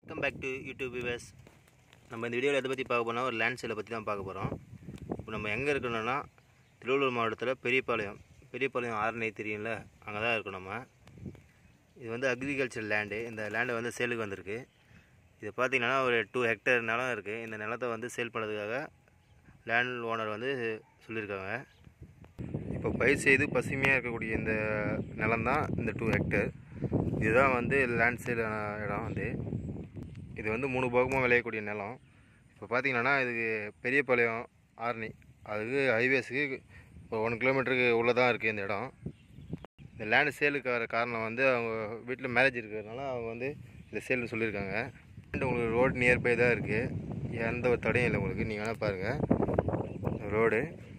welcome back to YouTube viewers நம்ம இந்த வீடியோவில் எதை பற்றி பார்க்க போனால் ஒரு லேண்ட் சேலை பற்றி தான் பார்க்க போகிறோம் இப்போ நம்ம எங்கே இருக்கணும்னா திருவள்ளூர் மாவட்டத்தில் பெரியபாளையம் பெரியபாளையம் ஆரணை தெரியும்ல அங்கே தான் இருக்கோம் நம்ம இது வந்து அக்ரிகல்ச்சர் லேண்டு இந்த லேண்டு வந்து சேலுக்கு வந்திருக்கு இது பார்த்திங்கன்னா ஒரு டூ ஹெக்டேர் நிலம் இருக்குது இந்த நிலத்தை வந்து சேல் பண்ணுறதுக்காக லேண்ட் ஓனர் வந்து சொல்லியிருக்காங்க இப்போ பயிர் செய்து பசுமையாக இருக்கக்கூடிய இந்த நிலம் தான் இந்த டூ ஹெக்டேர் இதுதான் வந்து லேண்ட் சேல் இடம் வந்து இது வந்து மூணு பாகமாக விளையக்கூடிய நிலம் இப்போ பார்த்தீங்கன்னா இதுக்கு பெரியபாளையம் ஆரணி அதுக்கு ஹைவேஸுக்கு இப்போ ஒன் கிலோமீட்டருக்கு உள்ளே தான் இருக்குது இந்த இடம் இந்த லேண்டு சேலுக்கு வர காரணம் வந்து அவங்க வீட்டில் மேரேஜ் இருக்கிறதுனால அவங்க வந்து இந்த சேல்னு சொல்லியிருக்காங்க And உங்களுக்கு ரோடு நியர்பை தான் இருக்குது எந்த ஒரு தடையும் இல்லை உங்களுக்கு நீங்கள் வேணால் பாருங்கள் ரோடு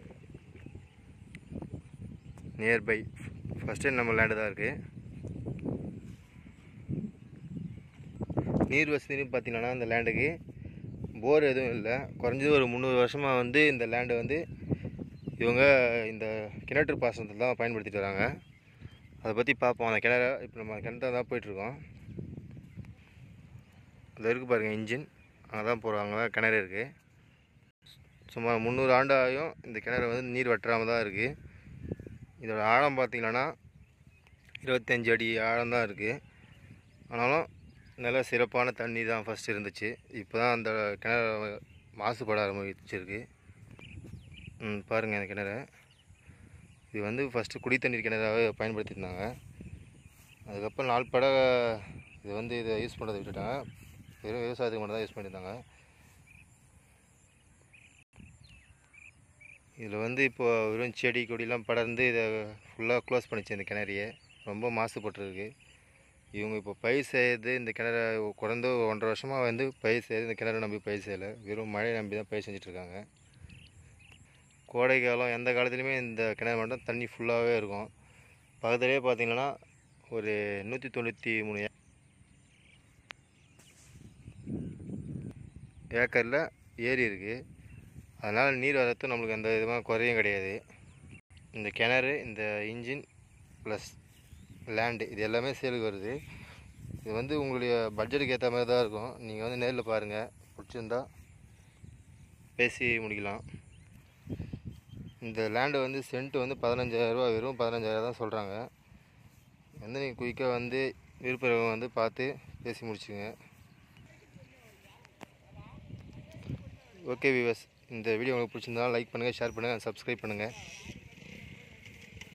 நியர்பை ஃபஸ்ட்டு நம்ம லேண்டு தான் இருக்குது நீர் வசதின்னு பார்த்தீங்கன்னா இந்த லேண்டுக்கு போர் எதுவும் இல்லை குறைஞ்சது ஒரு முந்நூறு வருஷமாக வந்து இந்த லேண்டு வந்து இவங்க இந்த கிணற்று பாசனத்தில் தான் பயன்படுத்திட்டு வராங்க அதை பற்றி பார்ப்போம் அந்த கிணற இப்போ நம்ம கிணத்துல தான் போயிட்டுருக்கோம் அது இருக்குது பாருங்கள் இன்ஜின் அங்கே தான் போகிறோம் அங்கே தான் கிணறு இருக்குது சுமார் முந்நூறு ஆண்டு ஆகியும் இந்த கிணறு வந்து நீர் வற்றாமல் தான் இருக்குது இதோட ஆழம் பார்த்திங்கன்னா இருபத்தஞ்சி அடி ஆழம் தான் இருக்குது ஆனாலும் நல்ல சிறப்பான தண்ணி தான் ஃபஸ்ட் இருந்துச்சு இப்போ தான் அந்த கிணறு மாசுபட ஆரம்பிச்சிருக்கு ம் பாருங்கள் இந்த கிணறு இது வந்து ஃபஸ்ட்டு குடி தண்ணீர் கிணறாகவே பயன்படுத்தியிருந்தாங்க அதுக்கப்புறம் நாள்பட இது வந்து இதை யூஸ் பண்ணுறதை விட்டுட்டாங்க வெறும் விவசாயத்துக்கு மட்டும் தான் யூஸ் பண்ணியிருந்தாங்க இதில் வந்து இப்போ வெறும் செடி கொடிலாம் படர்ந்து இதை ஃபுல்லாக க்ளோஸ் பண்ணிச்சு இந்த கிணறையே ரொம்ப மாசுபட்டுருக்கு இவங்க இப்போ பயிர் செய்கிறது இந்த கிணற குறைந்த ஒரு ஒன்றரை வருஷமாக வந்து பயிர் செய்கிறது இந்த கிணறு நம்பி பயிர் செய்யலை வெறும் மழை நம்பி தான் பயிர் செஞ்சிட்ருக்காங்க கோடை காலம் எந்த காலத்துலேயுமே இந்த கிணறு மட்டும் தண்ணி ஃபுல்லாகவே இருக்கும் பக்கத்துலேயே பார்த்தீங்கன்னா ஒரு நூற்றி தொண்ணூற்றி மூணு ஏ- ஏக்கரில் ஏரி இருக்குது அதனால் நீர் வரத்து நம்மளுக்கு எந்த விதமாக குறையும் கிடையாது இந்த கிணறு இந்த இன்ஜின் ப்ளஸ் லேண்டு இது எல்லாமே சேலுக்கு வருது இது வந்து உங்களுடைய பட்ஜெட்டுக்கு ஏற்ற மாதிரி தான் இருக்கும் நீங்கள் வந்து நேரில் பாருங்கள் பிடிச்சிருந்தா பேசி முடிக்கலாம் இந்த லேண்டு வந்து சென்ட் வந்து பதினஞ்சாயிரரூபா வெறும் பதினஞ்சாயிரம் தான் சொல்கிறாங்க வந்து நீங்கள் குயிக்காக வந்து விருப்பம் வந்து பார்த்து பேசி முடிச்சுங்க ஓகே வியூவர்ஸ் இந்த வீடியோ உங்களுக்கு பிடிச்சிருந்தா லைக் பண்ணுங்கள் ஷேர் பண்ணுங்கள் சப்ஸ்கிரைப் பண்ணுங்கள்